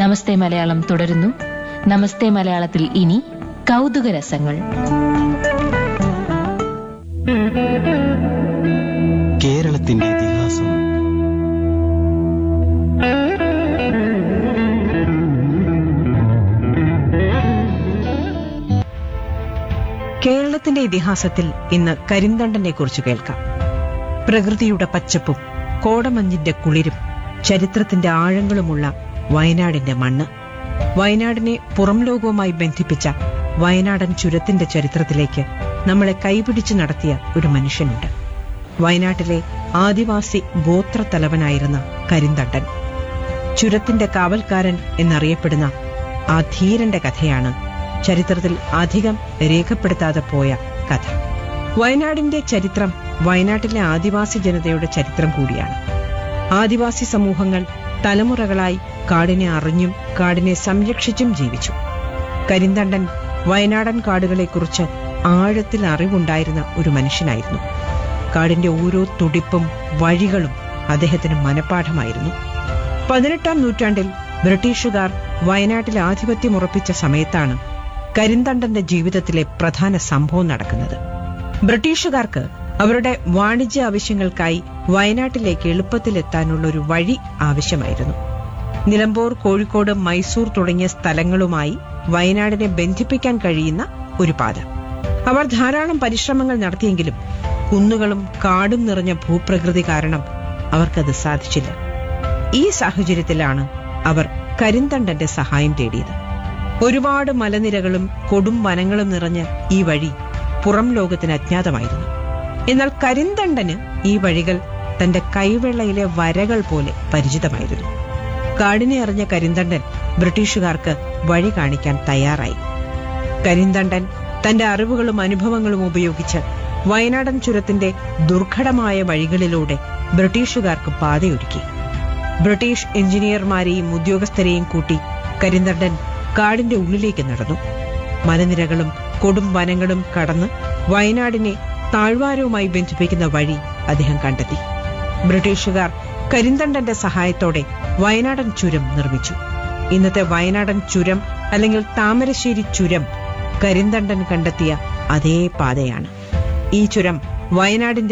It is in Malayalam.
നമസ്തേ മലയാളം തുടരുന്നു നമസ്തേ മലയാളത്തിൽ ഇനി കൗതുകരസങ്ങൾ കേരളത്തിന്റെ ഇതിഹാസം കേരളത്തിന്റെ ഇതിഹാസത്തിൽ ഇന്ന് കരിന്തണ്ടനെ കുറിച്ച് കേൾക്കാം പ്രകൃതിയുടെ പച്ചപ്പും കോടമഞ്ഞിന്റെ കുളിരും ചരിത്രത്തിന്റെ ആഴങ്ങളുമുള്ള വയനാടിന്റെ മണ്ണ് വയനാടിനെ പുറം ലോകവുമായി ബന്ധിപ്പിച്ച വയനാടൻ ചുരത്തിന്റെ ചരിത്രത്തിലേക്ക് നമ്മളെ കൈപിടിച്ചു നടത്തിയ ഒരു മനുഷ്യനുണ്ട് വയനാട്ടിലെ ആദിവാസി ഗോത്രത്തലവനായിരുന്ന കരിന്തണ്ടൻ ചുരത്തിന്റെ കാവൽക്കാരൻ എന്നറിയപ്പെടുന്ന ആ ധീരന്റെ കഥയാണ് ചരിത്രത്തിൽ അധികം രേഖപ്പെടുത്താതെ പോയ കഥ വയനാടിന്റെ ചരിത്രം വയനാട്ടിലെ ആദിവാസി ജനതയുടെ ചരിത്രം കൂടിയാണ് ആദിവാസി സമൂഹങ്ങൾ തലമുറകളായി കാടിനെ അറിഞ്ഞും കാടിനെ സംരക്ഷിച്ചും ജീവിച്ചു കരിന്തണ്ടൻ വയനാടൻ കാടുകളെക്കുറിച്ച് ആഴത്തിൽ അറിവുണ്ടായിരുന്ന ഒരു മനുഷ്യനായിരുന്നു കാടിന്റെ ഓരോ തുടിപ്പും വഴികളും അദ്ദേഹത്തിന് മനഃപ്പാഠമായിരുന്നു പതിനെട്ടാം നൂറ്റാണ്ടിൽ ബ്രിട്ടീഷുകാർ വയനാട്ടിൽ ആധിപത്യം ഉറപ്പിച്ച സമയത്താണ് കരിന്തണ്ടന്റെ ജീവിതത്തിലെ പ്രധാന സംഭവം നടക്കുന്നത് ബ്രിട്ടീഷുകാർക്ക് അവരുടെ വാണിജ്യ ആവശ്യങ്ങൾക്കായി വയനാട്ടിലേക്ക് എളുപ്പത്തിലെത്താനുള്ള ഒരു വഴി ആവശ്യമായിരുന്നു നിലമ്പൂർ കോഴിക്കോട് മൈസൂർ തുടങ്ങിയ സ്ഥലങ്ങളുമായി വയനാടിനെ ബന്ധിപ്പിക്കാൻ കഴിയുന്ന ഒരു പാത അവർ ധാരാളം പരിശ്രമങ്ങൾ നടത്തിയെങ്കിലും കുന്നുകളും കാടും നിറഞ്ഞ ഭൂപ്രകൃതി കാരണം അവർക്കത് സാധിച്ചില്ല ഈ സാഹചര്യത്തിലാണ് അവർ കരിന്തണ്ടന്റെ സഹായം തേടിയത് ഒരുപാട് മലനിരകളും കൊടും വനങ്ങളും നിറഞ്ഞ ഈ വഴി പുറം ലോകത്തിന് അജ്ഞാതമായിരുന്നു എന്നാൽ കരിന്തണ്ടന് ഈ വഴികൾ തന്റെ കൈവെള്ളയിലെ വരകൾ പോലെ പരിചിതമായിരുന്നു കാടിനെ അറിഞ്ഞ കരിന്തണ്ടൻ ബ്രിട്ടീഷുകാർക്ക് വഴി കാണിക്കാൻ തയ്യാറായി കരിന്തണ്ടൻ തന്റെ അറിവുകളും അനുഭവങ്ങളും ഉപയോഗിച്ച് വയനാടൻ ചുരത്തിന്റെ ദുർഘടമായ വഴികളിലൂടെ ബ്രിട്ടീഷുകാർക്ക് പാതയൊരുക്കി ബ്രിട്ടീഷ് എഞ്ചിനീയർമാരെയും ഉദ്യോഗസ്ഥരെയും കൂട്ടി കരിന്തണ്ടൻ കാടിന്റെ ഉള്ളിലേക്ക് നടന്നു മലനിരകളും കൊടും വനങ്ങളും കടന്ന് വയനാടിനെ താഴ്വാരവുമായി ബന്ധിപ്പിക്കുന്ന വഴി അദ്ദേഹം കണ്ടെത്തി ബ്രിട്ടീഷുകാർ കരിന്തണ്ടന്റെ സഹായത്തോടെ വയനാടൻ ചുരം നിർമ്മിച്ചു ഇന്നത്തെ വയനാടൻ ചുരം അല്ലെങ്കിൽ താമരശ്ശേരി ചുരം കരിന്തണ്ടൻ കണ്ടെത്തിയ അതേ പാതയാണ് ഈ ചുരം വയനാടിന്റെ